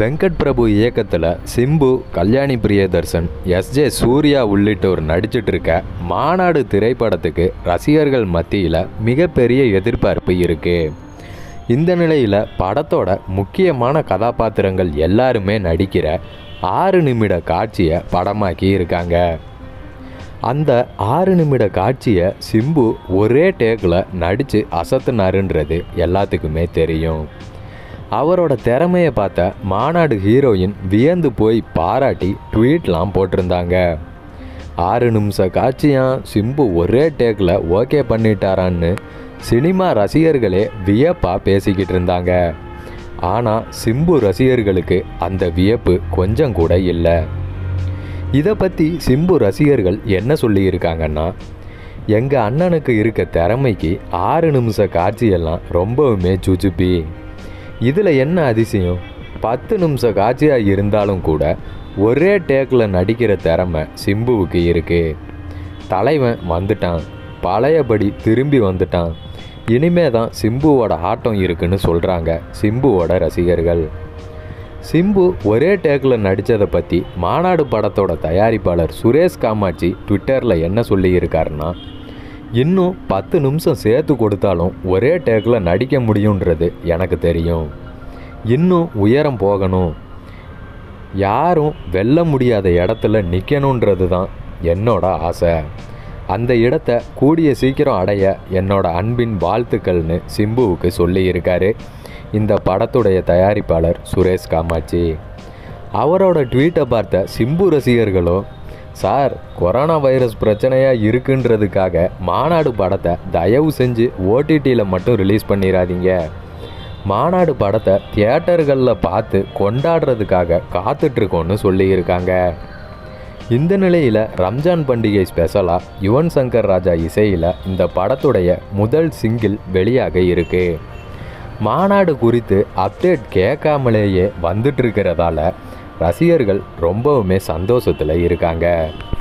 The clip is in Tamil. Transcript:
வெங்கட் பிரபு இயக்கத்தில் சிம்பு கல்யாணி பிரியதர்சன் எஸ்ஜே சூர்யா உள்ளிட்டோர் நடிச்சிட்டு இருக்க மாநாடு திரைப்படத்துக்கு ரசிகர்கள் மத்தியில் மிகப்பெரிய எதிர்பார்ப்பு இருக்கு இந்த நிலையில் படத்தோட முக்கியமான கதாபாத்திரங்கள் எல்லாருமே நடிக்கிற ஆறு நிமிட காட்சியை படமாக்கி இருக்காங்க அந்த ஆறு நிமிட காட்சியை சிம்பு ஒரே டேக்கில் நடித்து அசத்துனாருன்றது எல்லாத்துக்குமே தெரியும் அவரோட திறமையை பார்த்த மாநாடு ஹீரோயின் வியந்து போய் பாராட்டி ட்வீட்லாம் போட்டிருந்தாங்க ஆறு நிமிஷ காட்சியாக சிம்பு ஒரே டேக்கில் ஓகே பண்ணிட்டாரான்னு சினிமா ரசிகர்களே வியப்பாக பேசிக்கிட்டு இருந்தாங்க ஆனால் சிம்பு ரசிகர்களுக்கு அந்த வியப்பு கொஞ்சம் கூட இல்லை இதை பற்றி சிம்பு ரசிகர்கள் என்ன சொல்லியிருக்காங்கன்னா எங்கள் அண்ணனுக்கு இருக்க திறமைக்கு ஆறு நிமிஷ காட்சியெல்லாம் ரொம்பவுமே சுச்சுப்பி இதில் என்ன அதிசயம் பத்து நிமிஷ காட்சியாக இருந்தாலும் கூட ஒரே டேக்கில் நடிக்கிற திறமை சிம்புவுக்கு இருக்குது தலைவன் வந்துட்டான் பழையபடி திரும்பி வந்துட்டான் இனிமே தான் சிம்புவோட ஆட்டம் இருக்குன்னு சொல்கிறாங்க சிம்புவோட ரசிகர்கள் சிம்பு ஒரே டேக்கில் நடித்ததை பற்றி மாநாடு படத்தோட தயாரிப்பாளர் சுரேஷ் காமாட்சி ட்விட்டரில் என்ன சொல்லியிருக்காருன்னா இன்னும் பத்து நிமிஷம் சேர்த்து கொடுத்தாலும் ஒரே டேக்கில் நடிக்க முடியுன்றது எனக்கு தெரியும் இன்னும் உயரம் போகணும் யாரும் வெல்ல முடியாத இடத்துல நிற்கணுன்றது தான் என்னோட ஆசை அந்த இடத்த கூடிய சீக்கிரம் அடைய என்னோட அன்பின் வாழ்த்துக்கள்னு சிம்புவுக்கு சொல்லியிருக்காரு இந்த படத்துடைய தயாரிப்பாளர் சுரேஷ் காமாட்சி அவரோட ட்வீட்டை பார்த்த சிம்பு ரசிகர்களோ சார் கொரோனா வைரஸ் பிரச்சனையாக இருக்குன்றதுக்காக மாநாடு படத்தை தயவு செஞ்சு ஓடிடியில் மட்டும் ரிலீஸ் பண்ணிடாதீங்க மாநாடு படத்தை தியேட்டர்களில் பார்த்து கொண்டாடுறதுக்காக காத்துட்ருக்கோன்னு சொல்லியிருக்காங்க இந்த நிலையில் ரம்ஜான் பண்டிகை ஸ்பெஷலாக யுவன் சங்கர் ராஜா இசையில் இந்த படத்துடைய முதல் சிங்கிள் வெளியாக இருக்கு மாநாடு குறித்து அப்டேட் கேட்காமலேயே வந்துட்டு இருக்கிறதால ரசிகர்கள் ரொம்பவுமே சந்தோஷத்தில் இருக்காங்க